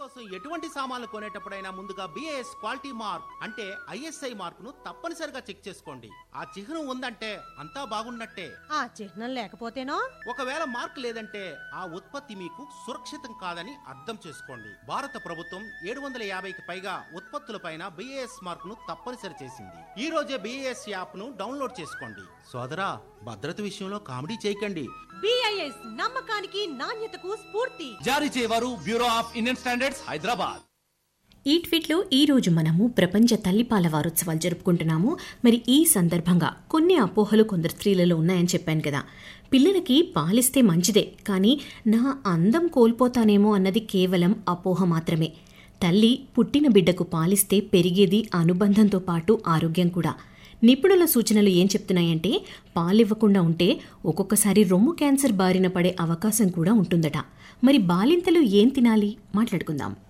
కోసం ఎటువంటి సామాన్లు కొనేటప్పుడైనా ముందుగా బిఏఎస్ క్వాలిటీ మార్క్ అంటే ఐఎస్ఐ మార్క్ ను తప్పనిసరిగా చెక్ చేసుకోండి ఆ చిహ్నం ఉందంటే అంతా బాగున్నట్టే ఆ చిహ్నం లేకపోతేనో ఒకవేళ మార్క్ లేదంటే ఆ ఉత్పత్తి మీకు సురక్షితం కాదని అర్థం చేసుకోండి భారత ప్రభుత్వం ఏడు వందల యాభైకి పైగా ఉత్పత్తులపైన బిఏఎస్ మార్క్ ను తప్పనిసరి చేసింది ఈ రోజే బిఏఎస్ యాప్ ను డౌన్లోడ్ చేసుకోండి సోదరా భద్రత విషయంలో కామెడీ చేయకండి బిఐఎస్ నమ్మకానికి నాణ్యతకు స్ఫూర్తి జారీ చేయవారు Bureau of Indian Standards Hyderabad ఈ ట్వీట్లో ఈ రోజు మనము ప్రపంచ తల్లిపాల వారోత్సవాలు జరుపుకుంటున్నాము మరి ఈ సందర్భంగా కొన్ని అపోహలు కొందరు స్త్రీలలో ఉన్నాయని చెప్పాను కదా పిల్లలకి పాలిస్తే మంచిదే కానీ నా అందం కోల్పోతానేమో అన్నది కేవలం అపోహ మాత్రమే తల్లి పుట్టిన బిడ్డకు పాలిస్తే పెరిగేది అనుబంధంతో పాటు ఆరోగ్యం కూడా నిపుణుల సూచనలు ఏం చెప్తున్నాయంటే పాలివ్వకుండా ఉంటే ఒక్కొక్కసారి రొమ్ము క్యాన్సర్ బారిన పడే అవకాశం కూడా ఉంటుందట మరి బాలింతలు ఏం తినాలి మాట్లాడుకుందాం